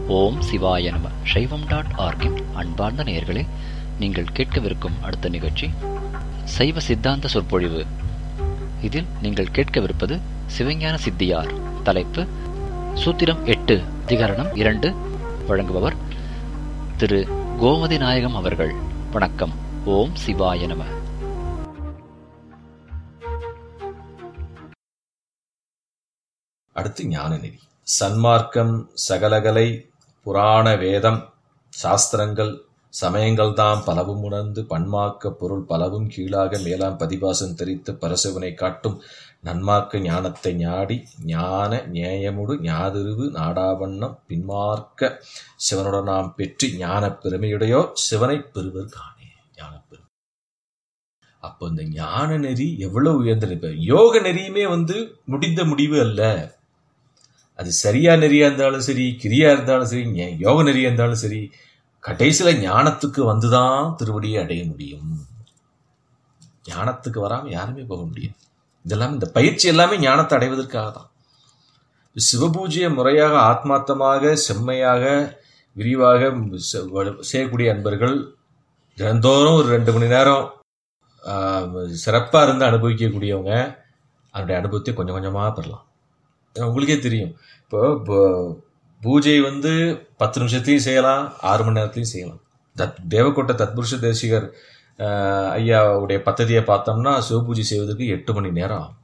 ஓம் சிவாய நம சைவம் டாட் ஆர்கின் அன்பார்ந்த நேயர்களே நீங்கள் கேட்கவிருக்கும் அடுத்த நிகழ்ச்சி சைவ சித்தாந்த சொற்பொழிவு இதில் நீங்கள் கேட்கவிருப்பது சிவஞான சித்தியார் தலைப்பு சூத்திரம் எட்டு அதிகரணம் இரண்டு வழங்குபவர் திரு கோமதி நாயகம் அவர்கள் வணக்கம் ஓம் சிவாய நம அடுத்து ஞானநெறி சன்மார்க்கம் சகலகலை புராண வேதம் சாஸ்திரங்கள் சமயங்கள் தாம் பலவும் உணர்ந்து பன்மாக்க பொருள் பலவும் கீழாக மேலாம் பதிபாசம் தெரித்து பரசிவனை காட்டும் நன்மார்க்க ஞானத்தை நாடி ஞான நேயமுடு ஞாதிருவு நாடாவண்ணம் பின்மார்க்க சிவனுடன் நாம் பெற்று ஞான பெருமையுடையோ சிவனை பெறுவர் காணே ஞான பெருமை அப்போ இந்த ஞான நெறி எவ்வளவு உயர்ந்திருப்ப யோக நெறியுமே வந்து முடிந்த முடிவு அல்ல அது சரியா நெறியா இருந்தாலும் சரி கிரியா இருந்தாலும் சரி ஞ- யோக நெறியா இருந்தாலும் சரி கடைசியில ஞானத்துக்கு வந்துதான் திருவடியை அடைய முடியும் ஞானத்துக்கு வராம யாருமே போக முடியாது இதெல்லாம் இந்த பயிற்சி எல்லாமே ஞானத்தை அடைவதற்காக தான் சிவபூஜையை முறையாக ஆத்மார்த்தமாக செம்மையாக விரிவாக செ- வ- செய்யக்கூடிய அன்பர்கள் தினந்தோறும் ஒரு ரெண்டு மணி நேரம் சிறப்பாக இருந்து அனுபவிக்கக்கூடியவங்க அதனுடைய அனுபவத்தை கொஞ்சம் கொஞ்சமாக பெறலாம் ஏன்னா உங்களுக்கே தெரியும் இப்போ ப- பூஜை வந்து பத்து நிமிஷத்துலையும் செய்யலாம் ஆறு மணி நேரத்துலையும் செய்யலாம் தத் தேவக்கோட்டை தத்புருஷ தேசிகர் ஆஹ், ஐயாவுடைய பദ്ധதியை பார்த்தோம்னா சிவபூஜை செய்வதற்கு எட்டு மணி நேரம் ஆகும்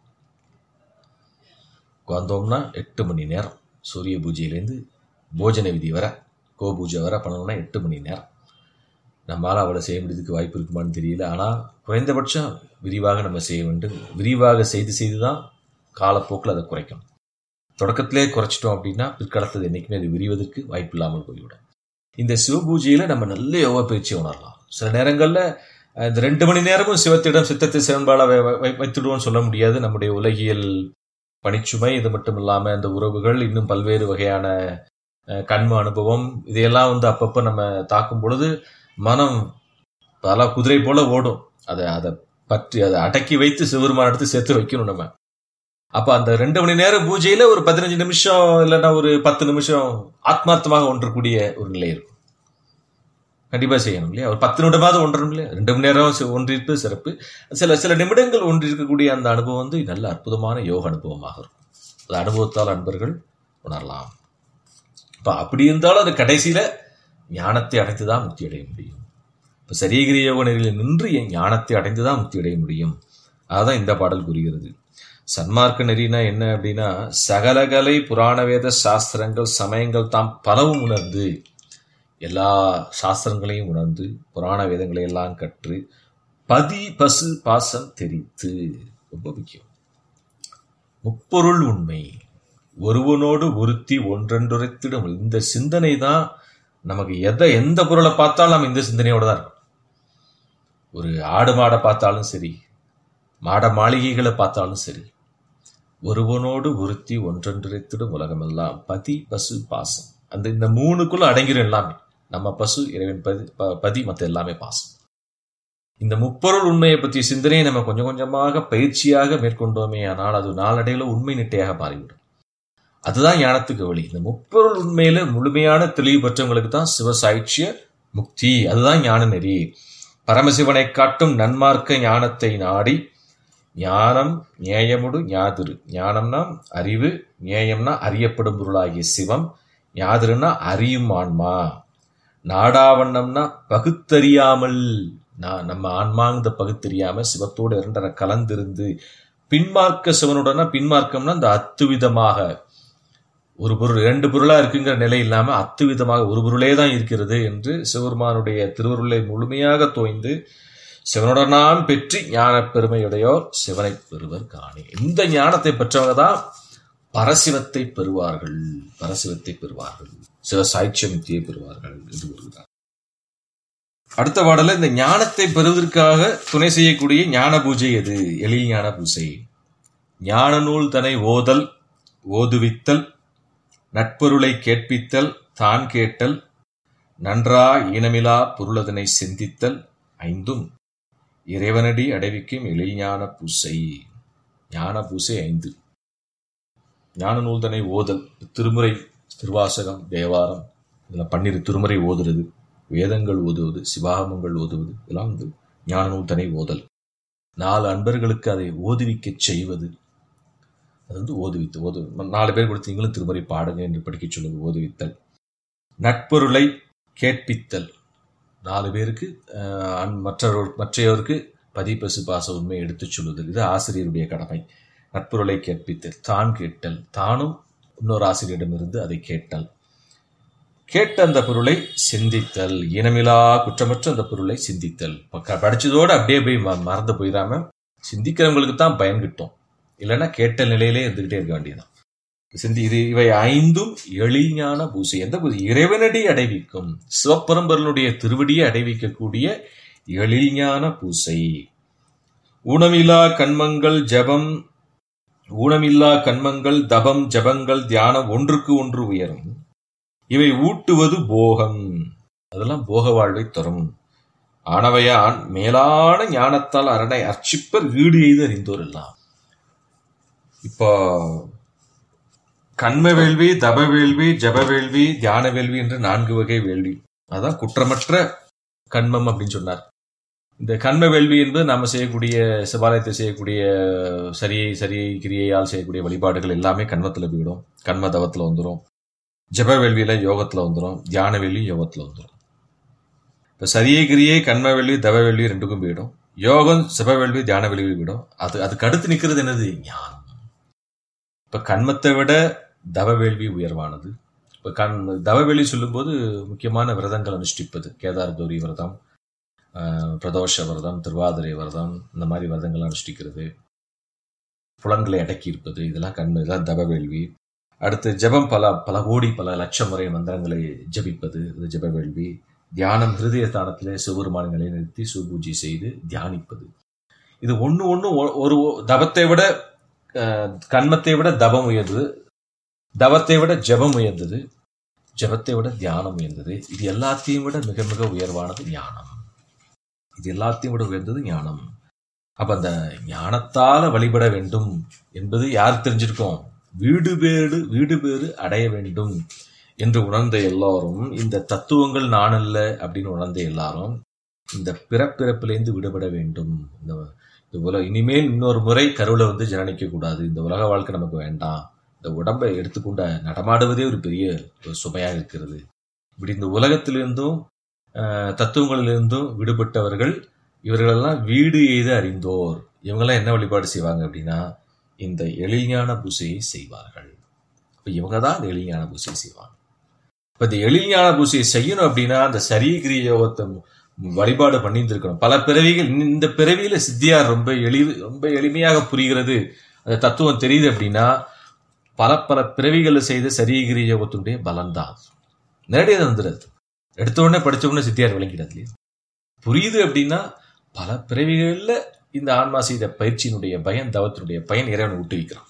வந்தோம்னா எட்டு மணி நேரம் சூரிய பூஜையிலேருந்து போஜன விதி வர கோ பூஜை வர பண்ணணும்னா எட்டு மணி நேரம் நம்மளால் அவ்வளோ செய்ய முடியறதுக்கு வாய்ப்பு இருக்குமான்னு தெரியல ஆனால் குறைந்தபட்சம் விரிவாக நம்ம செய்ய வேண்டும் விரிவாக செய்து செய்து தான் காலப்போக்கில் அதை குறைக்கணும் தொடக்கத்திலே குறைச்சிட்டோம் அப்படின்னா பிற்காலத்தில் என்றைக்குமே அது விரிவதற்கு வாய்ப்பு இல்லாமல் போய்விடும் இந்த சிவபூஜையில் நம்ம நல்ல யோகா பயிற்சி உணரலாம் சில நேரங்களில் இந்த ரெண்டு மணி நேரமும் சிவத்திடம் சித்தத்தை சிவன்பால வை- வை- வைத்துடுவோம்னு சொல்ல முடியாது நம்முடைய உலகியல் பணிச்சுமை இது மட்டும் இல்லாமல் இந்த உறவுகள் இன்னும் பல்வேறு வகையான அஹ், கண்ம அனுபவம் இதையெல்லாம் வந்து அப்பப்போ நம்ம தாக்கும் பொழுது மனம் பல குதிரை போல ஓடும் அதை அதை பற்றி அதை அடக்கி வைத்து சிவருமான எடுத்து சேர்த்து வைக்கணும் நம்ம அப்ப அந்த ரெண்டு மணி நேரம் பூஜையில ஒரு பதினஞ்சு நிமிஷம் இல்லைன்னா ஒரு பத்து நிமிஷம் ஆத்மார்த்தமாக ஒன்றக்கூடிய ஒரு நிலை இருக்கும் கண்டிப்பா செய்யணும் இல்லையா ஒரு பத்து நிமிடமாவது ஒன்றரும் இல்லையா ரெண்டு மணி நேரம் சி- ஒன்றிருப்பு சிறப்பு சில சில நிமிடங்கள் ஒன்றிருக்கக்கூடிய அந்த அனுபவம் வந்து நல்ல அற்புதமான யோக அனுபவமாக இருக்கும் அது அனுபவத்தால் அன்பர்கள் உணரலாம் இப்ப அப்படி இருந்தாலும் அது கடைசியில ஞானத்தை அடைந்து தான் முக்தி அடைய முடியும் இப்ப சரியகிரி யோக நெறியில் நின்று என் ஞானத்தை அடைந்து தான் முக்தி அடைய முடியும் அதான் இந்த பாடல் கூறுகிறது சன்மார்க்க நெறினா என்ன அப்படின்னா சகலகலை புராண வேத சாஸ்திரங்கள் சமயங்கள் தாம் பலவும் உணர்ந்து எல்லா சாஸ்திரங்களையும் உணர்ந்து புராண வேதங்களை எல்லாம் கற்று பதி பசு பாசம் தெரித்து ரொம்ப முக்கியம் முப்பொருள் உண்மை ஒருவனோடு ஒருத்தி ஒன்றென்றுரைத்திடும் இந்த சிந்தனை தான் நமக்கு எதை எந்த பொருளை பார்த்தாலும் நம்ம இந்த சிந்தனையோட தான் இருக்கும் ஒரு ஆடு மாடை பார்த்தாலும் சரி மாட மாளிகைகளை பார்த்தாலும் சரி ஒருவனோடு ஒருத்தி ஒன்றென்றுரைத்திடும் உலகமெல்லாம் பதி பசு பாசம் அந்த இந்த மூணுக்குள்ள அடங்கிடும் எல்லாமே நம்ம பசு இறைவன் பதி ப- பதி மற்ற எல்லாமே பாசம் இந்த முப்பொருள் உண்மையை பற்றிய சிந்தனையை நம்ம கொஞ்சம் கொஞ்சமாக பயிற்சியாக மேற்கொண்டோமே ஆனால் அது நாளடைவில் உண்மை நிட்டையாக மாறிவிடும் அதுதான் ஞானத்துக்கு வழி இந்த முப்பொருள் உண்மையில முழுமையான தெளிவு பெற்றவங்களுக்கு தான் சிவசாட்சிய முக்தி அதுதான் ஞான நெறி பரமசிவனை காட்டும் நன்மார்க்க ஞானத்தை நாடி ஞானம் ஞேயமுடு ஞாதிரு ஞானம்னா அறிவு ஞேயம்னா அறியப்படும் பொருளாகிய சிவம் ஞாதிருன்னா அறியும் ஆன்மா நாடாவண்ணம்னா பகுத்தறியாமல் நான் நம்ம ஆன்மாங்கிறத பகுத்தறியாம சிவத்தோடு இரண்டரை கலந்திருந்து பின்மார்க்க சிவனுடனா பின்மார்க்கம்னா இந்த அத்துவிதமாக ஒரு பொருள் இரண்டு பொருளா இருக்குங்கிற நிலை இல்லாம அத்துவிதமாக ஒரு பொருளே தான் இருக்கிறது என்று சிவருமானுடைய திருவருளை முழுமையாக தோய்ந்து சிவனுடனாம் பெற்று ஞான பெருமையுடையோர் சிவனை பெறுவர் காணே இந்த ஞானத்தை பெற்றவங்க தான் பரசிவத்தை பெறுவார்கள் பரசிவத்தை பெறுவார்கள் சிவ சாட்சியமுக்தியை பெறுவார்கள் என்று கூறுகிறார் அடுத்த பாடல இந்த ஞானத்தை பெறுவதற்காக துணை செய்யக்கூடிய ஞான பூஜை எது எழில் ஞான பூஜை ஞான நூல் தனை ஓதல் ஓதுவித்தல் நட்பொருளை கேட்பித்தல் தான் கேட்டல் நன்றா ஈனமிலா பொருளதனை சிந்தித்தல் ஐந்தும் இறைவனடி அடைவிக்கும் எழில் ஞான பூசை ஞான பூசை ஐந்து ஞான நூல்தனை ஓதல் திருமுறை திருவாசகம் தேவாரம் இதில் பன்னிரு திருமுறை ஓதுறது வேதங்கள் ஓதுவது சிவாகமங்கள் ஓதுவது இதெல்லாம் வந்து ஞான நூத்தனை ஓதல் நாலு அன்பர்களுக்கு அதை ஓதுவிக்கச் செய்வது அது வந்து ஓதுவித்து ஓது நாலு பேர் கொடுத்து நீங்களும் திருமுறை பாடுங்க என்று படிக்கச் சொல்வது ஓதுவித்தல் நட்பொருளை கேட்பித்தல் நாலு பேருக்கு அஹ், அன்- மற்றவர் மற்றையோருக்கு பதி பசு பாச உண்மை எடுத்துச் சொல்லுதல் இது ஆசிரியருடைய கடமை நட்பொருளை கேட்பித்தல் தான் கேட்டல் தானும் இன்னொரு ஆசிரியரிடமிருந்து அதை கேட்டல் கேட்ட அந்த பொருளை சிந்தித்தல் இனமிலா குற்றமற்ற அந்த பொருளை சிந்தித்தல் பக்க- படிச்சதோட அப்படியே போய் ம- மறந்து போயிடாம சிந்திக்கிறவங்களுக்கு தான் பயன் கிட்டும் இல்லைன்னா கேட்ட நிலையிலே இருந்துகிட்டே இருக்க வேண்டியதுதான் சிந்தி இது இவை ஐந்தும் எளிஞான பூசை எந்த பூசை இறைவனடி அடைவிக்கும் சிவப்பரம்பரனுடைய திருவடியை அடைவிக்கக்கூடிய எழில்ஞான பூசை ஊனமில்லா கண்மங்கள் ஜபம் ஊனமில்லா கண்மங்கள் தபம் ஜபங்கள் தியானம் ஒன்றுக்கு ஒன்று உயரும் இவை ஊட்டுவது போகம் அதெல்லாம் போக வாழ்வை தரும் ஆனவையான் மேலான ஞானத்தால் அரணை அர்ச்சிப்பர் வீடு எய்து அறிந்தோர் எல்லாம் இப்போ கண்ம வேள்வி தப வேள்வி ஜப வேள்வி தியான வேள்வி என்று நான்கு வகை வேள்வி அதான் குற்றமற்ற கண்மம் அப்படின்னு சொன்னார் இந்த கண்ம வேள்வி என்பது நாம செய்யக்கூடிய சிவாலயத்தில் செய்யக்கூடிய சரியை சரியை கிரியையால் செய்யக்கூடிய வழிபாடுகள் எல்லாமே கண்மத்துல போயிடும் கண்ம தவத்துல வந்துடும் ஜப வேள்வியில யோகத்துல வந்துடும் தியான வேள்வி யோகத்துல வந்துடும் இப்ப சரியை கிரியை கண்ம வேள்வி தவ வேள்வி ரெண்டுக்கும் போயிடும் யோகம் சிவ வேள்வி தியான வேள்வி போயிடும் அது அதுக்கு அடுத்து நிக்கிறது என்னது ஞானம் இப்ப கண்மத்தை விட தவ வேள்வி உயர்வானது இப்ப கண் தவ வேள்வி சொல்லும்போது முக்கியமான விரதங்கள் அனுஷ்டிப்பது கேதார் கௌரி விரதம் ஆஹ், பிரதோஷ விரதம் திருவாதிரை விரதம் இந்த மாதிரி விரதங்கள் அனுஷ்டிக்கிறது புலன்களை அடக்கி இருப்பது இதெல்லாம் கண் இதெல்லாம் தவ வேள்வி அடுத்து ஜெபம் பல பல கோடி பல லட்சம் முறை மந்திரங்களை ஜபிப்பது இது ஜெப வேள்வி தியானம் ஹிருதய ஸ்தானத்திலே சிவபெருமானை நிலைநிறுத்தி சிவபூஜை செய்து தியானிப்பது இது ஒண்ணு ஒண்ணு ஒ- ஒரு தவத்தை விட அஹ், கண்மத்தை விட தபம் உயர்ந்தது தவத்தை விட ஜெபம் உயர்ந்தது ஜெபத்தை விட தியானம் உயர்ந்தது இது எல்லாத்தையும் விட மிக மிக உயர்வானது ஞானம் இது எல்லாத்தையும் விட உயர்ந்தது ஞானம் அப்ப அந்த ஞானத்தால வழிபட வேண்டும் என்பது யார் தெரிஞ்சிருக்கோம் வீடு பேடு வீடு பேறு அடைய வேண்டும் என்று உணர்ந்த எல்லாரும் இந்த தத்துவங்கள் நான் அல்ல அப்படின்னு உணர்ந்த எல்லாரும் இந்த பிறப்பிறப்பிலேருந்து விடுபட வேண்டும் இந்த இந்த உலக இனிமேல் இன்னொரு முறை கருவில் வந்து ஜனனிக்க கூடாது இந்த உலக வாழ்க்கை நமக்கு வேண்டாம் இந்த உடம்பை எடுத்துக்கொண்ட நடமாடுவதே ஒரு பெரிய ஒரு சுமையாக இருக்கிறது இப்படி இந்த உலகத்திலிருந்தும் ஆஹ், தத்துவங்களிலிருந்தும் விடுபட்டவர்கள் இவர்களெல்லாம் வீடு எய்து அறிந்தோர் இவங்கெல்லாம் என்ன வழிபாடு செய்வாங்க அப்படின்னா இந்த எழில்ஞான பூசையை செய்வார்கள் இப்ப இவங்க தான் இந்த எழில்ஞான பூசையை செய்வாங்க இப்ப இந்த எழில்ஞான பூசையை செய்யணும் அப்படின்னா அந்த சரீகிரிய யோகத்தை வழிபாடு பண்ணியிருந்திருக்கணும் பல பிறவிகள் இந்த பிறவியில சித்தியார் ரொம்ப எளிது ரொம்ப எளிமையாக புரிகிறது அந்த தத்துவம் தெரியுது அப்படின்னா பல பல பிறவிகளை செய்த சரீகிரிய யோகத்தினுடைய பலன்தான் நேரடியாக வந்துடுறது எடுத்த உடனே படிச்ச உடனே சித்தியார் விளங்கிடாது இல்லையா புரியுது அப்படின்னா பல பிறவிகள்ல இந்த ஆன்மா செய்த பயிற்சியினுடைய பயன் தவத்தினுடைய பயன் இறைவனை விட்டு வைக்கிறான்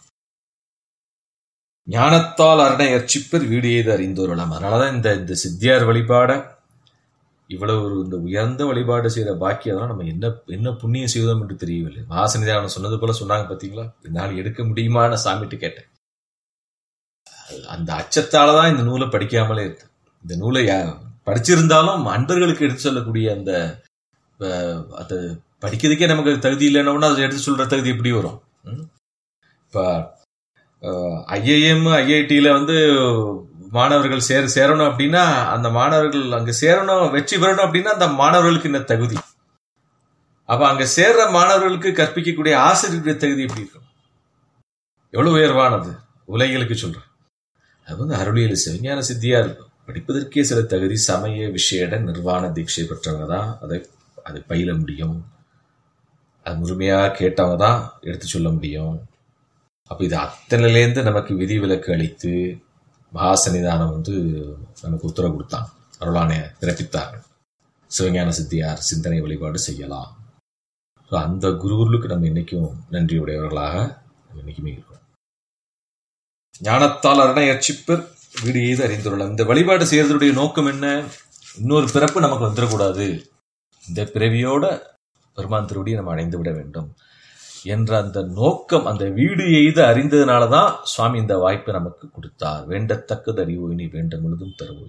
ஞானத்தால் அரணை அர்ச்சிப்பர் வீடு எய்து அறிந்தோரலாம் அதனாலதான் இந்த இந்த சித்தியார் வழிபாட இவ்வளவு ஒரு இந்த உயர்ந்த வழிபாடு செய்த பாக்கியம் நம்ம என்ன என்ன புண்ணியம் செய்தோம் என்று தெரியவில்லை மகாசனிதானம் சொன்னது போல சொன்னாங்க பாத்தீங்களா என்னால் எடுக்க முடியுமான சாமிட்டு கேட்டேன் அந்த அச்சத்தால தான் இந்த நூலை படிக்காமலே இருக்கு இந்த நூலை யா- படிச்சிருந்தாலும் அன்பர்களுக்கு எடுத்து சொல்லக்கூடிய அந்த அஹ், அது படிக்கிறதுக்கே நமக்கு தகுதி இல்லைன்னா அதை எடுத்து சொல்ற தகுதி எப்படி வரும் ம்? இப்ப ஐஏஎம் ஐஐடியில வந்து மாணவர்கள் சேர சேரணும் அப்படின்னா அந்த மாணவர்கள் அங்க சேரணும் வெற்றி பெறணும் அப்படின்னா அந்த மாணவர்களுக்கு இந்த தகுதி அப்ப அங்க சேர்ற மாணவர்களுக்கு கற்பிக்கக்கூடிய ஆசிரியருடைய தகுதி எப்படி இருக்கும் எவ்வளவு உயர்வானது உலகிகளுக்கு சொல்றேன் அது வந்து அருளியல் சிவஞான சித்தியா இருக்கும் படிப்பதற்கே சில தகுதி சமய விஷேட நிர்வாண தீட்சை பெற்றவங்க தான் அதை அதை பயில முடியும் அது முழுமையாக கேட்டவங்க தான் எடுத்து சொல்ல முடியும் அப்ப இது அத்தனைலேருந்து நமக்கு விதிவிலக்கு அளித்து மகாசன்னிதானம் வந்து நமக்கு உத்தரவு கொடுத்தான் அருளானை பிறப்பித்தார்கள் சிவஞான சித்தியார் சிந்தனை வழிபாடு செய்யலாம் ஸோ அந்த குருவுருக்கு நம்ம இன்னைக்கும் நன்றியுடையவர்களாக நம்ம இன்னைக்குமே இருக்கோம் ஞானத்தால் அரணை அர்ச்சிப்பர் வீடு எய்து அறிந்துள்ளோம் இந்த வழிபாடு செய்யறதுடைய நோக்கம் என்ன இன்னொரு பிறப்பு நமக்கு வந்துடக்கூடாது இந்த பிறவியோட பெருமான் திருவடியை நம்ம அடைந்து விட வேண்டும் என்ற அந்த நோக்கம் அந்த வீடு எய்து அறிந்ததுனால தான் சுவாமி இந்த வாய்ப்பை நமக்கு கொடுத்தார் வேண்டத்தக்கது அறிவோயினி வேண்ட முழுதும் தருவோயினி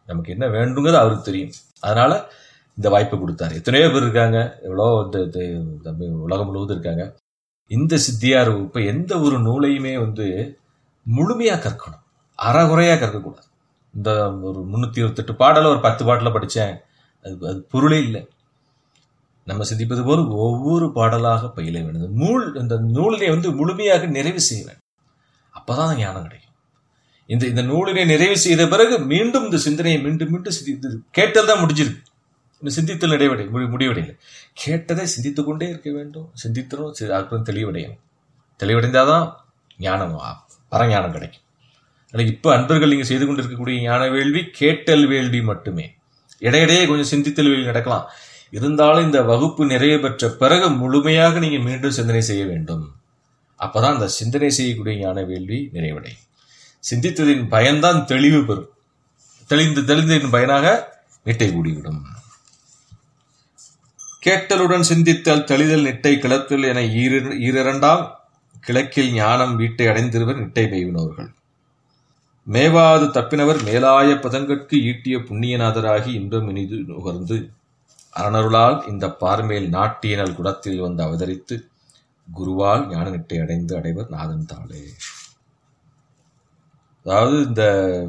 நமக்கு என்ன வேண்டுங்கிறது அவருக்கு தெரியும் அதனால இந்த வாய்ப்பை கொடுத்தாரு எத்தனையோ பேர் இருக்காங்க எவ்வளோ இந்த இந்த- இந்த உலகம் முழுவதும் இருக்காங்க இந்த சித்தியார் வகுப்பை எந்த ஒரு நூலையுமே வந்து முழுமையா கற்கணும் அறகுறையா கற்கக்கூடாது இந்த ஒரு முன்னூத்தி இருபத்தெட்டு பாடல ஒரு பத்து பாடல படிச்சேன் அது அது பொருளே இல்லை நம்ம சிந்திப்பது போல் ஒவ்வொரு பாடலாக பயில வேண்டும் இந்த நூல் இந்த நூலினை வந்து முழுமையாக நிறைவு செய்ய வேண்டும் அப்பதான் அந்த ஞானம் கிடைக்கும் இந்த இந்த நூலினை நிறைவு செய்த பிறகு மீண்டும் இந்த சிந்தனையை மீண்டும் மீண்டும் சிந்தித்து கேட்டல் தான் முடிஞ்சிருக்கு இன்னும் சிந்தித்தல் இடைவெளி முடி- முடிவடையலை கேட்டதை சிந்தித்துக் கொண்டே இருக்க வேண்டும் சிந்தித்தனும் சி- அப்புறம் தெளிவடையணும் தெளிவடைந்தாதான் ஞானம் ஆ- பரஞானம் கிடைக்கும் ஆனால் இப்போ அன்பர்கள் நீங்க செய்து கொண்டிருக்கக்கூடிய ஞான வேள்வி கேட்டல் வேள்வி மட்டுமே இடையிடையே கொஞ்சம் சிந்தித்தல் வேள்வி நடக்கலாம் இருந்தாலும் இந்த வகுப்பு நிறைவு பெற்ற பிறகு முழுமையாக நீங்க மீண்டும் சிந்தனை செய்ய வேண்டும் அப்பதான் அந்த சிந்தனை செய்யக்கூடிய ஞான வேள்வி நிறைவடையும் சிந்தித்ததின் பயன்தான் தெளிவு பெறும் தெளிந்து தெளிந்ததின் பயனாக நிட்டை கூடிவிடும் கேட்டலுடன் சிந்தித்தல் தெளிதல் நிட்டை கிளத்தல் என ஈரிர- ஈரிரண்டாம் கிழக்கில் ஞானம் வீட்டை அடைந்திருவர் நிட்டை பெய்வினவர்கள் மேவாது தப்பினவர் மேலாய பதங்கட்கு ஈட்டிய புண்ணியநாதராகி இன்பம் இனிது நுகர்ந்து அரணருளால் இந்த பார்மேல் நாட்டியனல் குடத்தில் வந்து அவதரித்து குருவால் ஞான நிட்டை அடைந்து அடைவர் நாதன் தாளே அதாவது இந்த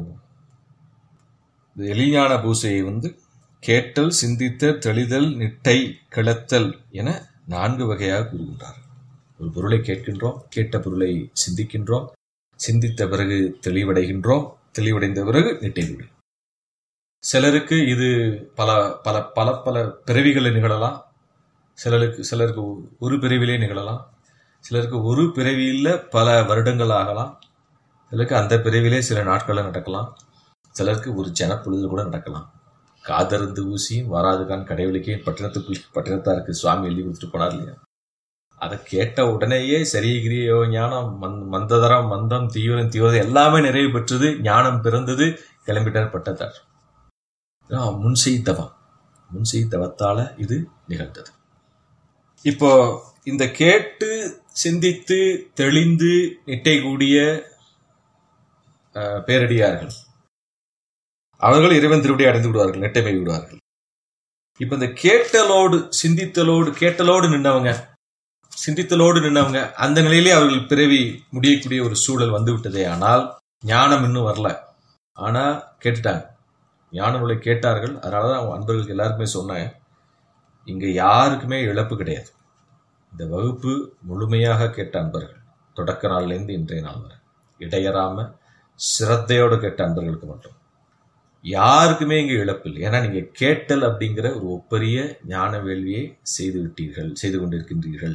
இந்த எளிஞான பூசையை வந்து கேட்டல் சிந்தித்தல் தெளிதல் நிட்டை கிளத்தல் என நான்கு வகையாக கூறுகின்றார் ஒரு பொருளை கேட்கின்றோம் கேட்ட பொருளை சிந்திக்கின்றோம் சிந்தித்த பிறகு தெளிவடைகின்றோம் தெளிவடைந்த பிறகு நிட்டை கூடி சிலருக்கு இது பல பல பல பல பிறவிகளில் நிகழலாம் சிலருக்கு சிலருக்கு ஒரு பிறவிலே நிகழலாம் சிலருக்கு ஒரு பிறவியில் பல வருடங்கள் ஆகலாம் சிலருக்கு அந்த பிறவிலே சில நாட்களில் நடக்கலாம் சிலருக்கு ஒரு ஜனப்பொழுது கூட நடக்கலாம் காதருந்து ஊசியும் வராதுகான் கடைவெளிக்கே பட்டணத்துக்குள் பட்டணத்தாருக்கு சுவாமி எழுதி கொடுத்துட்டு போனார் இல்லையா அதை கேட்ட உடனேயே சரியகிரியோ ஞானம் மந் மந்ததரம் மந்தம் தீவிரம் தீவிரம் எல்லாமே நிறைவு பெற்றது ஞானம் பிறந்தது கிளம்பிட்டார் பட்டத்தார் இதான் முன்செய் தவம் முன்செய் தவத்தால இது நிகழ்ந்தது இப்போ இந்த கேட்டு சிந்தித்து தெளிந்து நிட்டை கூடிய அஹ், பேரடியார்கள் அவர்கள் இறைவன் திருவடி அடைந்து விடுவார்கள் நெட்டமை விடுவார்கள் இப்ப இந்த கேட்டலோடு சிந்தித்தலோடு கேட்டலோடு நின்னவங்க சிந்தித்தலோடு நின்னவங்க அந்த நிலையிலே அவர்கள் பிறவி முடியக்கூடிய ஒரு சூழல் வந்து விட்டதே ஆனால் ஞானம் இன்னும் வரல ஆனா கேட்டுட்டாங்க ஞான நூலை கேட்டார்கள் அதனாலதான் அவங்க அன்பர்களுக்கு எல்லாருக்குமே சொன்னேன் இங்க யாருக்குமே இழப்பு கிடையாது இந்த வகுப்பு முழுமையாக கேட்ட அன்பர்கள் தொடக்க நாள்லேருந்து இன்றைய நாள் வரை இடையறாம சிரத்தையோடு கேட்ட அன்பர்களுக்கு மட்டும் யாருக்குமே இங்க இழப்பு இல்லை ஏன்னா நீங்க கேட்டல் அப்படிங்கிற ஒரு ஒப்பரிய ஞான வேள்வியை செய்து விட்டீர்கள் செய்து கொண்டிருக்கின்றீர்கள்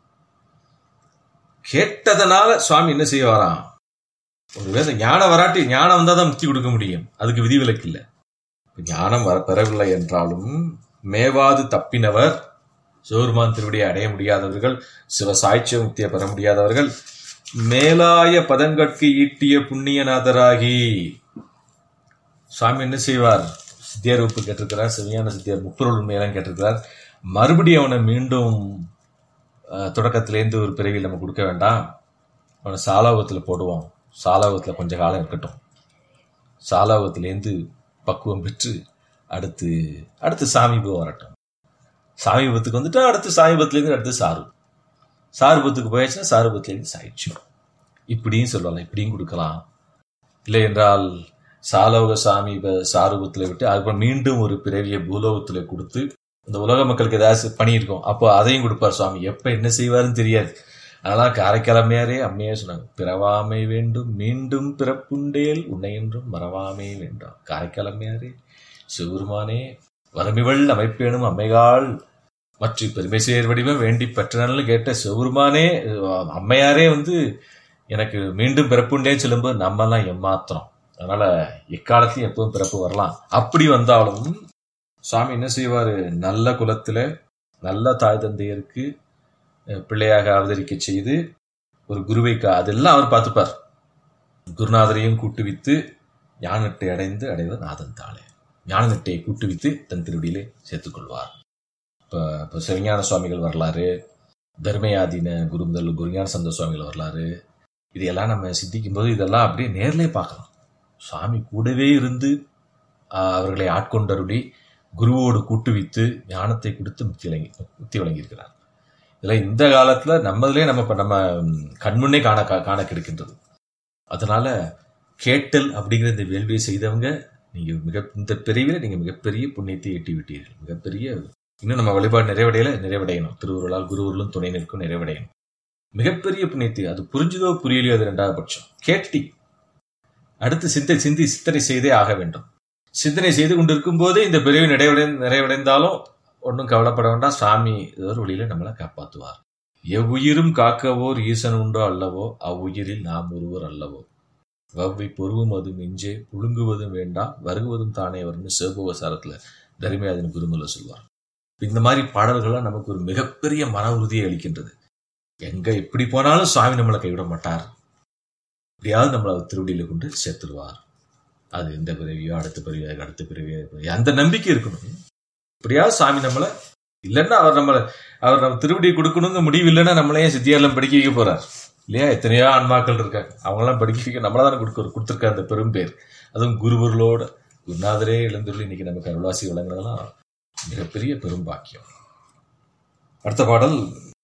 கேட்டதனால சுவாமி என்ன செய்ய வரான் ஒரு வேத ஞானம் வராட்டி ஞானம் வந்தால் தான் முக்தி கொடுக்க முடியும் அதுக்கு விதிவிலக்கு இல்லை ஞானம் வர பெறவில்லை என்றாலும் மேவாது தப்பினவர் சிவருமான் திருவடியை அடைய முடியாதவர்கள் சிவசாய்ச்சிய முக்தியை பெற முடியாதவர்கள் மேலாய பதங்கட்கு ஈட்டிய புண்ணியநாதராகி சுவாமி என்ன செய்வார் சித்தியார் உப்பு கேட்டிருக்கிறார் சிவியான சித்தியார் முப்பொருள் உண்மையெல்லாம் கேட்டிருக்கிறார் மறுபடியும் அவனை மீண்டும் அஹ், தொடக்கத்திலேருந்து ஒரு பிறவியில் நம்ம கொடுக்க வேண்டாம் அவனை சாலாபத்தில் போடுவோம் சாலாபத்தில் கொஞ்ச காலம் இருக்கட்டும் சாலாபத்திலேருந்து பக்குவம் பெற்று அடுத்து அடுத்து சாமீபம் வரட்டும் சாமீபத்துக்கு வந்துட்டா அடுத்து சாமீபத்துலேருந்து அடுத்து சாரு சாருபத்துக்கு போயாச்சுன்னா சாருபத்துலேருந்து சாயிடுச்சு இப்படியும் சொல்லலாம் இப்படியும் கொடுக்கலாம் இல்லை என்றால் சாலோக சாமீப சாரூபத்தில் விட்டு அதுக்கப்புறம் மீண்டும் ஒரு பிறவிய பூலோகத்தில் கொடுத்து இந்த உலக மக்களுக்கு ஏதாச்சும் பண்ணியிருக்கோம் அப்போ அதையும் கொடுப்பார் சுவாமி எப்போ என்ன செய்வாருன்னு தெரியாது அதனால காரைக்கிழமையாரே அம்மையே சொன்னாங்க பிறவாமை வேண்டும் மீண்டும் பிறப்புண்டேல் உன்னை என்றும் மறவாமை வேண்டாம் காரைக்கிழமையாரே சிவருமானே வரமிவள் அமைப்பேனும் அம்மைகாள் மற்ற பெருமை சேர் வடிவம் வேண்டி பெற்றனல்னு கேட்ட சிவருமானே அம்மையாரே வந்து எனக்கு மீண்டும் பிறப்புண்டேன்னு சொல்லும்போது நம்மலாம் ஏமாத்துறோம் அதனால எக்காலத்தையும் எப்பவும் பிறப்பு வரலாம் அப்படி வந்தாலும் சுவாமி என்ன செய்வாரு நல்ல குலத்துல நல்ல தாய் தந்தையருக்கு அஹ், பிள்ளையாக அவதரிக்க செய்து ஒரு குருவை கா- அதெல்லாம் அவர் பார்த்துப்பார் குருநாதரையும் கூட்டுவித்து ஞானத்தை அடைந்து அடைவர் நாதன் தாளே ஞானநெட்டையை கூட்டுவித்து தன் திருவடியிலே சேர்த்துக் கொள்வார் இப்போ இப்போ சிவஞான சுவாமிகள் வரலாறு தர்மயாதீன குரு முதல் குருஞான சந்த சுவாமிகள் வரலாறு இதையெல்லாம் நம்ம சித்திக்கும் போது இதெல்லாம் அப்படியே நேர்லயே பார்க்கலாம் சுவாமி கூடவே இருந்து ஆஹ், அவர்களை ஆட்கொண்டருளி குருவோடு கூட்டுவித்து ஞானத்தை கொடுத்து முக்தி வழங்கி முக்தி வழங்கியிருக்கிறார் இதுல இந்த காலத்துல நம்மதிலே நம்ம இப்ப நம்ம ம், கண்முன்னே காண கா- காண கிடைக்கின்றது அதனால கேட்டல் அப்படிங்கிற இந்த வேள்வியை செய்தவங்க நீங்க மிக இந்த பிரிவில் நீங்க மிகப்பெரிய புண்ணியத்தை எட்டி விட்டீர்கள் மிகப்பெரிய இன்னும் நம்ம வழிபாடு நிறைவடையல நிறைவடையணும் திருவுருளால் குருவுருளும் துணை நிற்கும் நிறைவடையணும் மிகப்பெரிய புண்ணியத்தை அது புரிஞ்சுதோ புரியலையோ அது ரெண்டாவது பட்சம் கேட்டி அடுத்து சிந்தை சிந்தி சிந்தனை செய்தே ஆக வேண்டும் சிந்தனை செய்து கொண்டிருக்கும் போதே இந்த பிரிவு நிறைவடை நிறைவடைந்தாலும் ஒன்றும் கவலைப்பட வேண்டாம் சாமி ஏதோ ஒரு வழியில நம்மளை காப்பாத்துவார் எவ்வுயிரும் காக்கவோர் ஈசன் உண்டோ அல்லவோ அவ்வுயிரில் நாம் ஒருவர் அல்லவோ வவ்வை பொருவும் அது மிஞ்சே புழுங்குவதும் வேண்டாம் வருகுவதும் தானே வரும்னு சிவபோகசாரத்துல தர்மயாதன் குருமல சொல்வார் இந்த மாதிரி பாடல்கள்லாம் நமக்கு ஒரு மிகப்பெரிய மன உறுதியை அளிக்கின்றது எங்க எப்படி போனாலும் சுவாமி நம்மளை கைவிட மாட்டார் எப்படியாவது நம்மளை அவர் திருவடியில கொண்டு சேர்த்துடுவார் அது இந்த பிறவியோ அடுத்த பிறவியோ அதுக்கு அடுத்த பிறவியோ அந்த நம்பிக்கை இருக்கணும் எப்படியாவது சாமி நம்மளை இல்லைன்னா அவர் நம்மளை அவர் நம்ம திருவடி கொடுக்கணுங்க முடிவு இல்லைன்னா நம்மளையே சித்தியாரில் படிக்க வைக்க போறார் இல்லையா எத்தனையோ ஆன்மாக்கள் இருக்காங்க அவங்களாம் படிக்க வைக்க நம்மள தானே கொடுக்க கொடுத்துருக்க அந்த பெரும் பேர் அதுவும் குருவர்களோட குருநாதரே எழுந்துள்ள இன்னைக்கு நமக்கு அருள்வாசி வழங்குறதெல்லாம் மிகப்பெரிய பெரும் பாக்கியம் அடுத்த பாடல்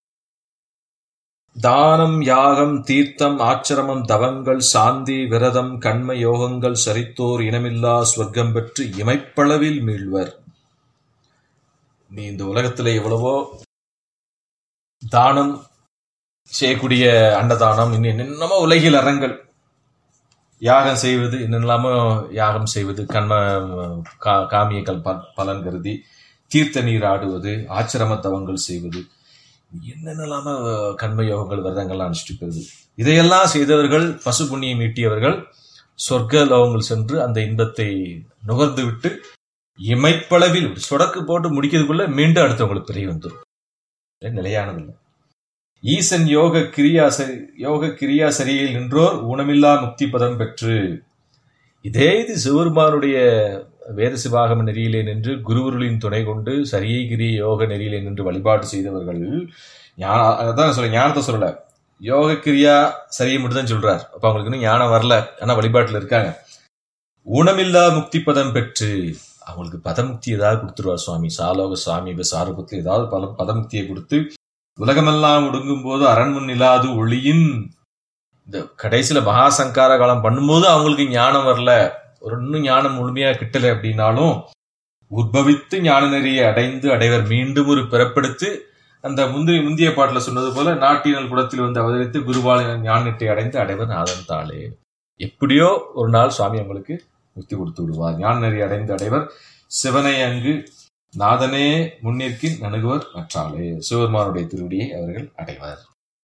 தானம் யாகம் தீர்த்தம் ஆச்சிரமம் தவங்கள் சாந்தி விரதம் கண்ம யோகங்கள் சரித்தோர் இனமில்லா ஸ்வர்க்கம் பெற்று இமைப்பளவில் மீள்வர் நீ இந்த உலகத்துல எவ்வளவோ தானம் செய்யக்கூடிய அன்னதானம் இன்னும் என்னென்னமோ உலகில் அறங்கள் யாகம் செய்வது என்னெல்லாமோ யாகம் செய்வது கண்ம கா- காமியங்கள் ப- பலன் கருதி தீர்த்த நீர் ஆடுவது ஆச்சிரம தவங்கள் செய்வது என்னென்னலாம கண்ம யோகங்கள் விரதங்கள்லாம் அனுஷ்டிட்டு போகுது இதையெல்லாம் செய்தவர்கள் பசு புண்ணியம் ஈட்டியவர்கள் சொர்க்க லோகங்கள் சென்று அந்த இன்பத்தை நுகர்ந்து விட்டு இமைப்பளவில் சொடக்கு போட்டு முடிக்கிறதுக்குள்ள மீண்டும் அடுத்தவங்களுக்கு பிறகு வந்துடும் இது நிலையானதில்லை ஈசன் யோக கிரியா சரி யோக கிரியா சரியில் நின்றோர் ஊனமில்லா முக்தி பதம் பெற்று இதே இது சிவருமானுடைய வேத சிவாகம நெறியிலே நின்று குருவருளின் துணை கொண்டு சரியை கிரி யோக நெறியிலே நின்று வழிபாடு செய்தவர்கள் ஞான அதான் சொல்ல ஞானத்தை சொல்லல யோக கிரியா சரியை மட்டும் தான் சொல்றார் அப்ப அவங்களுக்கு இன்னும் ஞானம் வரல ஆனா வழிபாட்டுல இருக்காங்க ஊனமில்லா முக்தி பதம் பெற்று அவங்களுக்கு பதமுக்தி ஏதாவது கொடுத்துருவார் சுவாமி சாலோக சுவாமி இப்ப சாரூபத்தில் ஏதாவது பல பதமுக்தியை கொடுத்து உலகமெல்லாம் ஒடுங்கும் போது அரண்முன் இல்லாது ஒளியின் இந்த கடைசியில மகா சங்கார காலம் பண்ணும்போது அவங்களுக்கு ஞானம் வரல ஒரு இன்னும் ஞானம் முழுமையா கிட்டல அப்படின்னாலும் உத்பவித்து ஞான நெறியை அடைந்து அடைவர் மீண்டும் ஒரு பிறப்பெடுத்து அந்த முந்தைய முந்தைய பாட்டுல சொன்னது போல நாட்டினல் குடத்தில் வந்து அவதரித்து குருவாளின் ஞான நெட்டை அடைந்து அடைவர் நாதன் தாளே எப்படியோ ஒரு நாள் சுவாமி அவங்களுக்கு முக்தி கொடுத்து விடுவார் ஞான நெறி அடைந்து அடைவர் சிவனை அங்கு நாதனே முன்னிற்கின் நணுகுவர் மற்றாளே சிவபெருமானுடைய திருவடியை அவர்கள் அடைவர்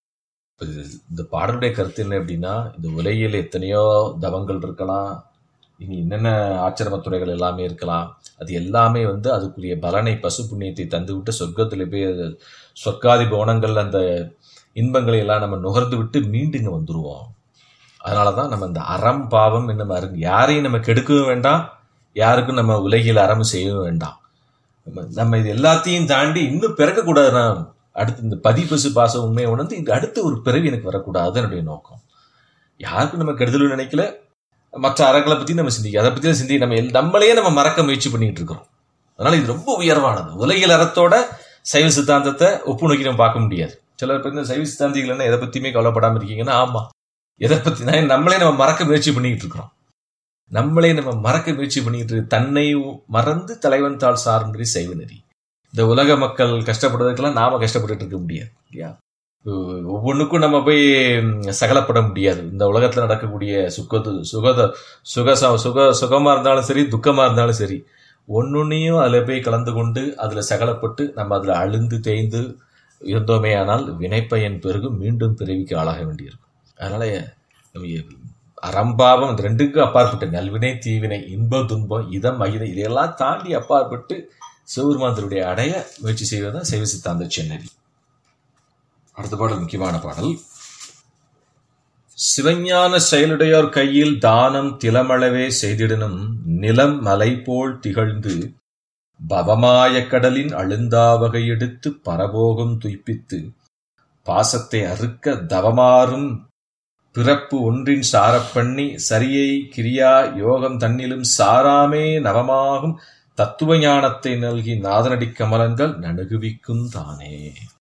இது- இந்த பாடலுடைய கருத்து என்ன அப்படின்னா இந்த உலகில் எத்தனையோ தவங்கள் இருக்கலாம் இனி என்னென்ன ஆச்சிரம துறைகள் எல்லாமே இருக்கலாம் அது எல்லாமே வந்து அதுக்குரிய பலனை பசு புண்ணியத்தை தந்துவிட்டு சொர்க்கத்தில் போய் அது சொர்க்காதி போனங்கள் அந்த இன்பங்களை எல்லாம் நம்ம நுகர்ந்து விட்டு மீண்டும் இங்க வந்துருவோம் அதனால தான் நம்ம இந்த அறம் பாவம் நம்ம அருங்க யாரையும் நம்ம கெடுக்கவும் வேண்டாம் யாருக்கும் நம்ம உலகில் அறம் செய்யவும் வேண்டாம் நம்ம நம்ம இது எல்லாத்தையும் தாண்டி இன்னும் பிறக்கக்கூடாதுன்னா அடுத்து இந்த பதி பசு பாச உண்மையை உணர்ந்து இது அடுத்த ஒரு பிறவி எனக்கு வரக்கூடாது என்னுடைய நோக்கம் யாருக்கும் நம்ம கெடுதல் நினைக்கல மற்ற அறங்களை பத்தி நம்ம சிந்திக்க அதை பத்தி சிந்தி நம்ம எல்- நம்மளையே நம்ம மறக்க முயற்சி பண்ணிட்டு இருக்கிறோம் அதனால இது ரொம்ப உயர்வானது உலகியல் அறத்தோட சைவ சித்தாந்தத்தை ஒப்பு நோக்கி நம்ம பார்க்க முடியாது சிலர் பார்த்தீங்கன்னா சைவ சித்தாந்திகள் என்ன எதை பத்தியுமே கவலைப்படாம இருக்கீங்கன்னா ஆமா எதை பத்தி நான் நம்மளே நம்ம மறக்க முயற்சி பண்ணிட்டு இருக்கிறோம் நம்மளே நம்ம மறக்க முயற்சி பண்ணிட்டு இருக்கு. தன்னை மறந்து தலைவன் தாள் சார்ந்தறி சைவ நெறி இந்த உலக மக்கள் கஷ்டப்படுறதுக்கெல்லாம் நாம கஷ்டப்பட்டுட்டு இருக்க முடியாது இல்லையா ஒ- ஒவ்வொன்றுக்கும் நம்ம போய் ம், சகலப்பட முடியாது இந்த உலகத்துல நடக்கக்கூடிய சுகது சுகத சுக ச- சுக சுகமா இருந்தாலும் சரி துக்கமா இருந்தாலும் சரி ஒன்னொன்னையும் அதுல போய் கலந்து கொண்டு அதுல சகலப்பட்டு நம்ம அதுல அழுந்து தேய்ந்து இருந்தோமே ஆனால் வினைப்பயன் பிறகு மீண்டும் பிறவிக்கு ஆளாக வேண்டியிருக்கும் அதனால நம்ம எ- அறம்பாவம் இந்த ரெண்டுக்கும் அப்பாற்பட்டு நல்வினை தீவினை இன்ப துன்பம் இதம் அகிதம் இதையெல்லாம் தாண்டி அப்பாற்பட்டு சிவபெருமாந்தருடைய அடைய முயற்சி செய்வதுதான் சைவ சித்தாந்த சென்னதி அடுத்த பாடல் முக்கியமான பாடல் சிவஞான செயலுடையோர் கையில் தானம் திலமளவே செய்திடனும் நிலம் மலை போல் திகழ்ந்து பவமாய கடலின் அழுந்தாவகை எடுத்து பரபோகம் துய்ப்பித்து பாசத்தை அறுக்க தவமாறும் பிறப்பு ஒன்றின் சாரப் பண்ணி சரியை கிரியா யோகம் தன்னிலும் சாராமே நவமாகும் தத்துவ ஞானத்தை நல்கி நாதனடி கமலங்கள் நணுகுவிக்கும் தானே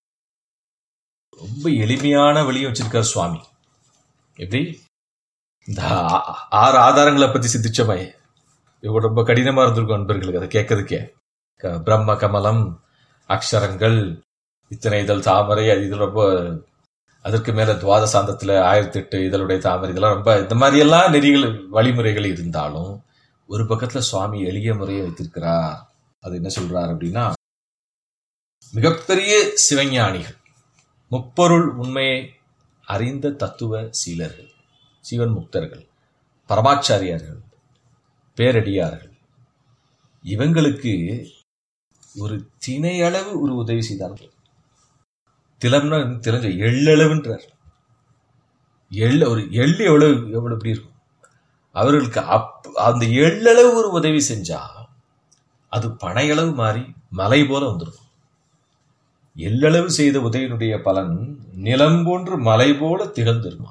ரொம்ப எளிமையான வழியை வச்சிருக்கார் சுவாமி எப்படி இந்த ஆ- ஆறு ஆதாரங்களை பத்தி சிந்திச்சோமே இது ரொம்ப கடினமா இருந்திருக்கும் அன்பர்களுக்கு அதை கேட்கறதுக்கே க- பிரம்ம கமலம் அக்ஷரங்கள் இத்தனை இதழ் தாமரை அது இது ரொம்ப அதற்கு மேல துவாத சாந்தத்துல ஆயிரத்தி எட்டு இதழுடைய தாமரை இதெல்லாம் ரொம்ப இந்த மாதிரி எல்லாம் நெறிகள் வழிமுறைகள் இருந்தாலும் ஒரு பக்கத்துல சுவாமி எளிய முறையை வைத்திருக்கிறார் அது என்ன சொல்றார் அப்படின்னா மிகப்பெரிய சிவஞானிகள் முப்பொருள் உண்மையை அறிந்த தத்துவ சீலர்கள் சிவன் முக்தர்கள் பரமாச்சாரியார்கள் பேரடியார்கள் இவங்களுக்கு ஒரு திணையளவு ஒரு உதவி செய்தார்கள் திலம்னா தெரிஞ்ச எள்ளளவுன்றார் எள்ள ஒரு எள்ளு எவ்வளவு எவ்வளவு எப்படி இருக்கும் அவர்களுக்கு அப் அந்த எள்ளளவு ஒரு உதவி செஞ்சா அது பனையளவு மாறி மலை போல வந்துடும் எள்ளளவு செய்த உதவியினுடைய பலன் நிலம் போன்று மலை போல திகழ்ந்திருமா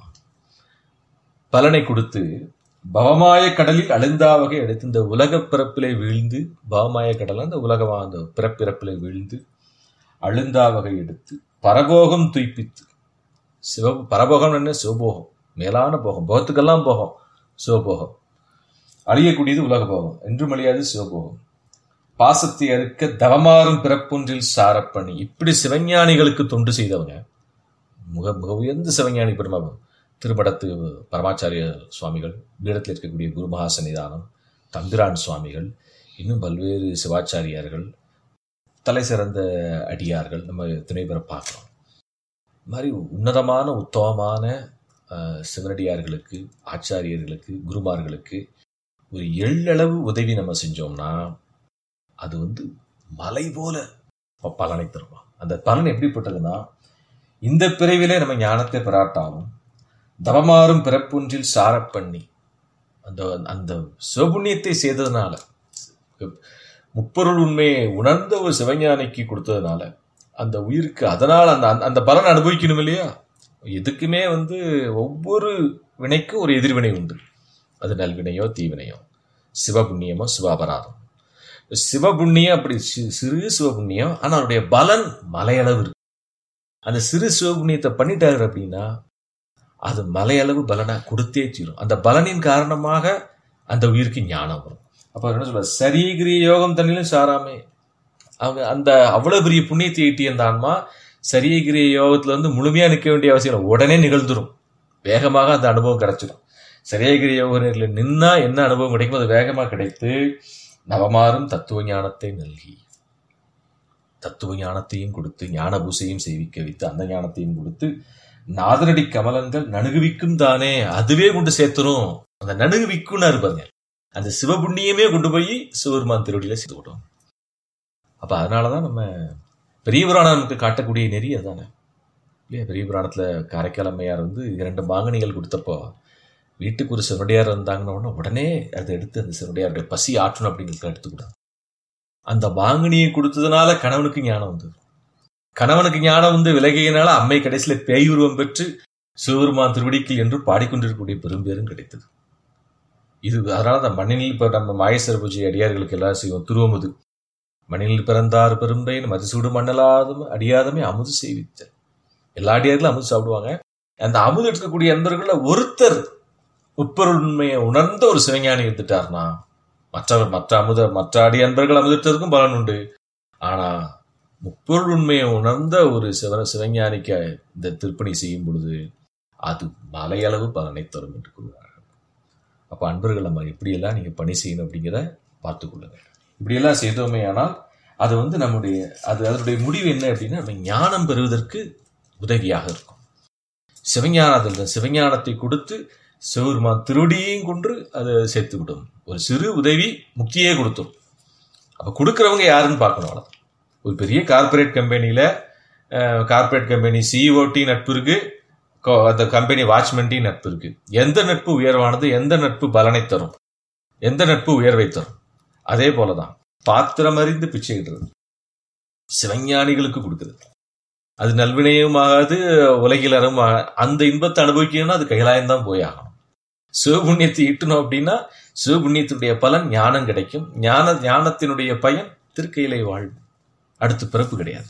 பலனை கொடுத்து பவமாய கடலில் அழுந்தா வகை அடைத்து இந்த உலகப் பிறப்பிலே வீழ்ந்து பவமாய கடல் அந்த உலகமா அந்த பிறப்பிறப்பிலே வீழ்ந்து அழுந்தா வகை எடுத்து பரபோகம் துய்ப்பித்து சிவ பரபோகம் என்ன சிவபோகம் மேலான போகம் போகத்துக்கெல்லாம் போகம் சிவபோகம் அழியக்கூடியது உலக போகம் என்றும் அழியாது சிவபோகம் பாசத்தை அறுக்க தவமாறும் பிறப்பொன்றில் சாரப்பணி இப்படி சிவஞானிகளுக்கு தொண்டு செய்தவங்க மிக மிக உயர்ந்த சிவஞானி பெருமா திருமடத்து பரமாச்சாரிய சுவாமிகள் பீடத்தில் இருக்கக்கூடிய குருமகா சன்னிதானம் தம்பிரான் சுவாமிகள் இன்னும் பல்வேறு சிவாச்சாரியார்கள் தலை சிறந்த அடியார்கள் நம்ம துணை பேரை பார்க்குறோம் இது மாதிரி உன்னதமான உத்தமமான அஹ், சிவனடியார்களுக்கு ஆச்சாரியர்களுக்கு குருமார்களுக்கு ஒரு எள்ளளவு உதவி நம்ம செஞ்சோம்னா அது வந்து மலை போல ப- பலனை தருமா அந்த பலன் எப்படிப்பட்டதுன்னா இந்த பிறவிலே நம்ம ஞானத்தை பெறாட்டாலும் தவமாறும் பிறப்பொன்றில் சாரப் பண்ணி அந்த அந்த சிவபுண்ணியத்தை செய்ததுனால முப்பொருள் உண்மையை உணர்ந்த ஒரு சிவஞானிக்கு கொடுத்ததுனால அந்த உயிருக்கு அதனால் அந்த அந்த- அந்த பலன் அனுபவிக்கணும் இல்லையா எதுக்குமே வந்து ஒவ்வொரு வினைக்கும் ஒரு எதிர்வினை உண்டு அது நல்வினையோ தீவினையோ சிவபுண்ணியமோ சிவாபராதம் சிவபுண்ணியம் அப்படி சி- சிறு சிவபுண்ணியம் ஆனா அதனுடைய பலன் மலையளவு இருக்கு அந்த சிறு சிவபுண்ணியத்தை பண்ணிட்டாரு அப்படின்னா அது மலையளவு பலனை கொடுத்தே தீரும் அந்த பலனின் காரணமாக அந்த உயிருக்கு ஞானம் வரும் அப்ப அவர் என்ன சொல்ற சரீகிரிய யோகம் தண்ணிலும் சாராமே அவங்க அந்த அவ்வளவு பெரிய புண்ணியத்தை ஈட்டிய அந்த ஆன்மா சரியகிரிய யோகத்துல வந்து முழுமையா நிற்க வேண்டிய அவசியம் இல்லை. உடனே நிகழ்ந்துரும் வேகமாக அந்த அனுபவம் கிடைச்சிடும் சரியகிரிய யோக நிலையில நின்னா என்ன அனுபவம் கிடைக்கும் அது வேகமாக கிடைத்து நவமாறும் தத்துவ ஞானத்தை நல்கி தத்துவ ஞானத்தையும் கொடுத்து ஞான பூசையும் செய்விக்க வைத்து அந்த ஞானத்தையும் கொடுத்து நாதரடி கமலங்கள் நணுகுவிக்கும் தானே அதுவே கொண்டு சேர்த்துரும் அந்த நணுகுவிக்கும்னு இருப்பாங்க அந்த சிவபுண்ணியமே கொண்டு போய் சிவபெருமான் திருவடியில சேர்த்து விடும் அப்ப அதனாலதான் நம்ம பெரிய புராணம் நமக்கு காட்டக்கூடிய நெறி அதானே இல்லையா பெரிய புராணத்துல காரைக்கால் அம்மையார் வந்து இரண்டு மாங்கனிகள் கொடுத்தப்போ வீட்டுக்கு ஒரு சிவனடியார் இருந்தாங்கன்னு உடனே உடனே அதை எடுத்து அந்த சிவனடியாருடைய பசி ஆற்றணும் அப்படிங்கிறத எடுத்துக்கூடாது அந்த மாங்கனியை கொடுத்ததுனால கணவனுக்கு ஞானம் வந்தது கணவனுக்கு ஞானம் வந்து விலகியனால அம்மை கடைசியில பேய் உருவம் பெற்று சிவபெருமான் திருவடிக்கில் என்று பாடிக்கொண்டிருக்கக்கூடிய பெரும்பேரும் கிடைத்தது இது அதனால தான் மண்ணினில் இப்ப நம்ம மாயேஸ்வர பூஜை அடியார்களுக்கு எல்லாரும் செய்வோம் துருவமுது மண்ணினில் பிறந்தார் பெரும்பையின் மதிசூடு மண்ணலாதும் அடியாதமே அமுது செய்வித்த எல்லா அடியார்களும் அமுது சாப்பிடுவாங்க அந்த அமுது எடுக்கக்கூடிய அன்பர்கள்ல ஒருத்தர் உட்பொருள் உண்மையை உணர்ந்த ஒரு சிவஞானி இருந்துட்டார்னா மற்ற மற்ற அமுத மற்ற அடி அன்பர்கள் அமுதிட்டதுக்கும் பலன் உண்டு ஆனா முப்பொருள் உண்மையை உணர்ந்த ஒரு சிவ சிவஞானிக்கு இந்த திருப்பணி செய்யும் பொழுது அது மலையளவு பலனை தரும் என்று கூறுவார்கள் அப்ப அன்பர்கள் நம்ம எப்படியெல்லாம் நீங்க பணி செய்யணும் அப்படிங்கிறத பார்த்து கொள்ளுங்க இப்படியெல்லாம் செய்தோமே ஆனால் அது வந்து நம்முடைய அது அதனுடைய முடிவு என்ன அப்படின்னா நம்ம ஞானம் பெறுவதற்கு உதவியாக இருக்கும் சிவஞானத்தில் சிவஞானத்தை கொடுத்து சிவபெருமான் திருவடியையும் கொண்டு அதை சேர்த்து விடும் ஒரு சிறு உதவி முக்தியே கொடுத்தும் அப்ப கொடுக்கறவங்க யாருன்னு பார்க்கணும் அவ்வளவுதான். ஒரு பெரிய கார்ப்பரேட் கம்பெனியில கார்ப்பரேட் கம்பெனி சிஇஓடி நட்பு இருக்கு கோ- அந்த கம்பெனி வாட்ச்மென்டி நட்பு இருக்கு எந்த நட்பு உயர்வானது எந்த நட்பு பலனை தரும் எந்த நட்பு உயர்வை தரும் அதே போலதான் பாத்திரம் அறிந்து பிச்சையிடுறது சிவஞானிகளுக்கு கொடுக்குறது அது நல்வினையும் ஆகாது உலகிலரும் ஆகாது. அந்த இன்பத்தை அனுபவிக்கணும்னா அது கைலாயம் தான் போய் ஆகணும் சிவபுண்ணியத்தை ஈட்டணும் அப்படின்னா சிவபுண்ணியத்தினுடைய பலன் ஞானம் கிடைக்கும் ஞான ஞானத்தினுடைய பயன் திருக்கையிலை வாழ்வு அடுத்து பிறப்பு கிடையாது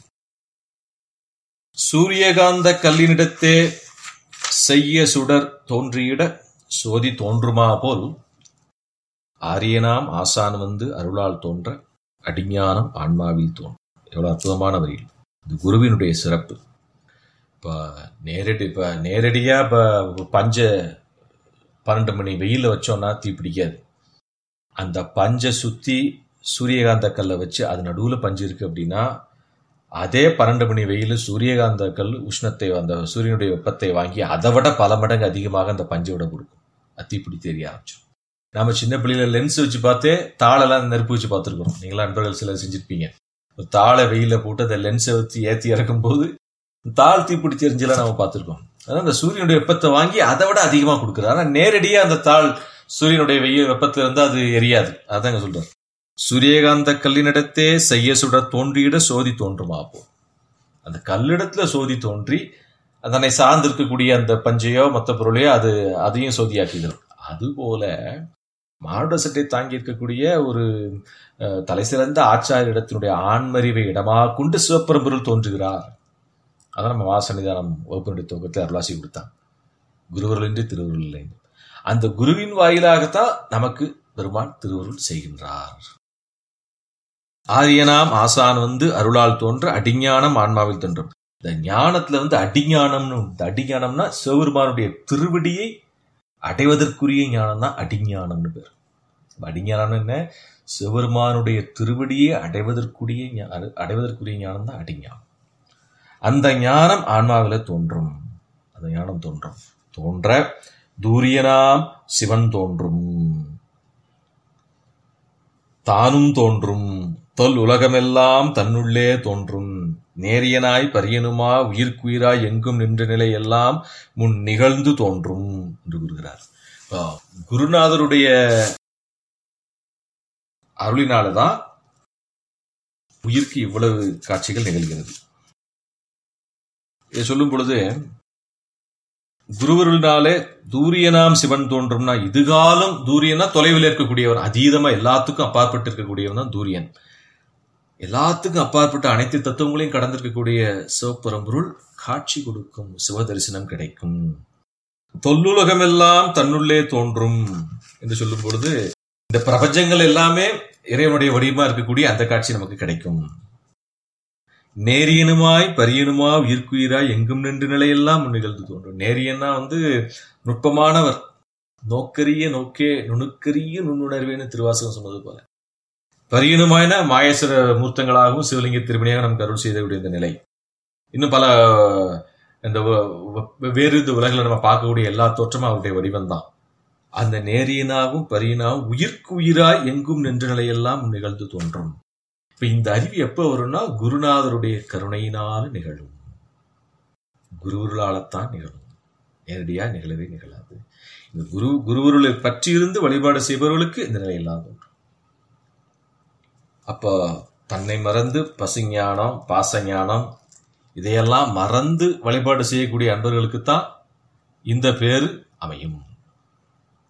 சூரியகாந்த கல்லினிடத்தே செய்ய சுடர் தோன்றியிட சோதி தோன்றுமா போல் ஆரியனாம் ஆசான் வந்து அருளால் தோன்ற அடிஞானம் ஆன்மாவில் தோன்றும் எவ்வளவு அற்புதமான வரிகள் இது குருவினுடைய சிறப்பு இப்போ நேரடி இப்போ நேரடியாக இப்போ பஞ்ச பன்னெண்டு மணி வெயிலில் வச்சோம்னா தீ பிடிக்காது அந்த பஞ்சை சுற்றி சூரியகாந்த கல்லை வச்சு அது நடுவில் பஞ்சு இருக்கு அப்படின்னா அதே பன்னெண்டு மணி வெயில் சூரியகாந்த கல் உஷ்ணத்தை அந்த சூரியனுடைய வெப்பத்தை வாங்கி அதை விட பல மடங்கு அதிகமாக அந்த பஞ்சோட கொடுக்கும் அது தீப்பிடி தெரிய ஆரம்பிச்சிடும் நாம சின்ன பிள்ளையில லென்ஸ் வச்சு பார்த்தே தாளெல்லாம் நெருப்பு வச்சு பார்த்துருக்குறோம் நீங்களா நண்பர்கள் சிலர் செஞ்சிருப்பீங்க ஒரு தாளை வெயில போட்டு அந்த லென்ஸை வச்சு ஏற்றி இறக்கும் போது தாள் தீப்பிடி தெரிஞ்செல்லாம் நம்ம பார்த்துருக்கோம் அதான் அந்த சூரியனுடைய வெப்பத்தை வாங்கி அதை விட அதிகமாக கொடுக்குறது ஆனால் நேரடியாக அந்த தாள் சூரியனுடைய வெயில் வெப்பத்துல இருந்து அது எரியாது அதாங்க சொல்றாரு சூரியகாந்த கல்லினிடத்தே செய்ய சுட தோன்றியிட சோதி தோன்றுமா அப்போ அந்த கல்லிடத்துல சோதி தோன்றி அதனை சார்ந்திருக்கக்கூடிய அந்த பஞ்சையோ மற்ற பொருளையோ அது அதையும் சோதியாக்குகிறது அதுபோல மானுட சட்டை தாங்கி இருக்கக்கூடிய ஒரு அஹ், தலைசிறந்த ஆச்சாரியரிடத்தினுடைய ஆண்மறிவை இடமாக கொண்டு சிவப்பெரும்பொருள் தோன்றுகிறார் அதான் நம்ம வாசனிதானம் வகுப்பினுடைய துவக்கத்தில் அருளாசி கொடுத்தான் குருவருள் என்று திருவருள் இல்லை அந்த குருவின் வாயிலாகத்தான் நமக்கு பெருமான் திருவருள் செய்கின்றார் ஆரியனாம் ஆசான் வந்து அருளால் தோன்ற அடிஞானம் ஆன்மாவில் தோன்றும் இந்த ஞானத்துல வந்து அடிஞானம்னு உண்டு. இந்த அடிஞானம்னா சிவபெருமானுடைய திருவடியை அடைவதற்குரிய ஞானம் தான் அடிஞானம்னு பேர் இப்ப அடிஞானம்னு என்ன சிவபெருமானுடைய திருவடியை அடைவதற்குரிய ஞா- அடை- அடைவதற்குரிய ஞானம் தான் அடிஞானம் அந்த ஞானம் ஆன்மாவில தோன்றும் அந்த ஞானம் தோன்றும் தோன்ற தூரியனாம் சிவன் தோன்றும் தானும் தோன்றும் தொல் உலகமெல்லாம் தன்னுள்ளே தோன்றும் நேரியனாய் பரியனுமா உயிர்க்குயிராய் எங்கும் நின்ற நிலை எல்லாம் முன் நிகழ்ந்து தோன்றும் என்று கூறுகிறார் இப்போ, குருநாதருடைய அருளினாலதான் உயிர்க்கு இவ்வளவு காட்சிகள் நிகழ்கிறது இதை சொல்லும் பொழுது குருவருளினாலே தூரியனாம் சிவன் தோன்றும்னா இதுகாலம் தூரியனா தொலைவில் இருக்கக்கூடியவர் அதீதமா எல்லாத்துக்கும் அப்பாற்பட்டு இருக்கக்கூடியவன் தான் தூரியன் எல்லாத்துக்கும் அப்பாற்பட்ட அனைத்து தத்துவங்களையும் கடந்திருக்கக்கூடிய சிவபெரும்பொருள் காட்சி கொடுக்கும் சிவ தரிசனம் கிடைக்கும் தொல்லுலகம் எல்லாம் தன்னுள்ளே தோன்றும் என்று சொல்லும் பொழுது இந்த பிரபஞ்சங்கள் எல்லாமே இறைவனுடைய வடிவமா இருக்கக்கூடிய அந்த காட்சி நமக்கு கிடைக்கும் நேரியனுமாய் பரியனுமா உயிர்க்குயிராய் எங்கும் நின்று நிலையெல்லாம் நிகழ்ந்து தோன்றும் நேரியன்னா வந்து நுட்பமானவர் நோக்கரிய நோக்கே நுணுக்கரிய நுண்ணுணர்வேன்னு திருவாசகம் சொன்னது போல பரியனுமாய்னா மாயேஸ்வர மூர்த்தங்களாகவும் சிவலிங்க திருமணியாக நமக்கு அருள் செய்தக்கூடிய இந்த நிலை இன்னும் பல இந்த வ- வ- வேறு இந்த உலகில் நம்ம பார்க்கக்கூடிய எல்லா தோற்றமும் அவருடைய வடிவம் தான் அந்த நேரியனாகவும் பரியனாகவும் உயிர்க்கு உயிராய் எங்கும் நின்ற நிலையெல்லாம் நிகழ்ந்து தோன்றும் இப்ப இந்த அறிவு எப்ப வரும்னா குருநாதருடைய கருணையினால நிகழும் குருவருளாலத்தான் நிகழும் நேரடியா நிகழவே நிகழாது இந்த குரு குருவருளை பற்றி இருந்து வழிபாடு செய்பவர்களுக்கு இந்த நிலையெல்லாம் தோன்றும் அப்போ தன்னை மறந்து பசுஞானம் பாசஞானம் இதையெல்லாம் மறந்து வழிபாடு செய்யக்கூடிய அன்பர்களுக்கு தான் இந்த பேரு அமையும்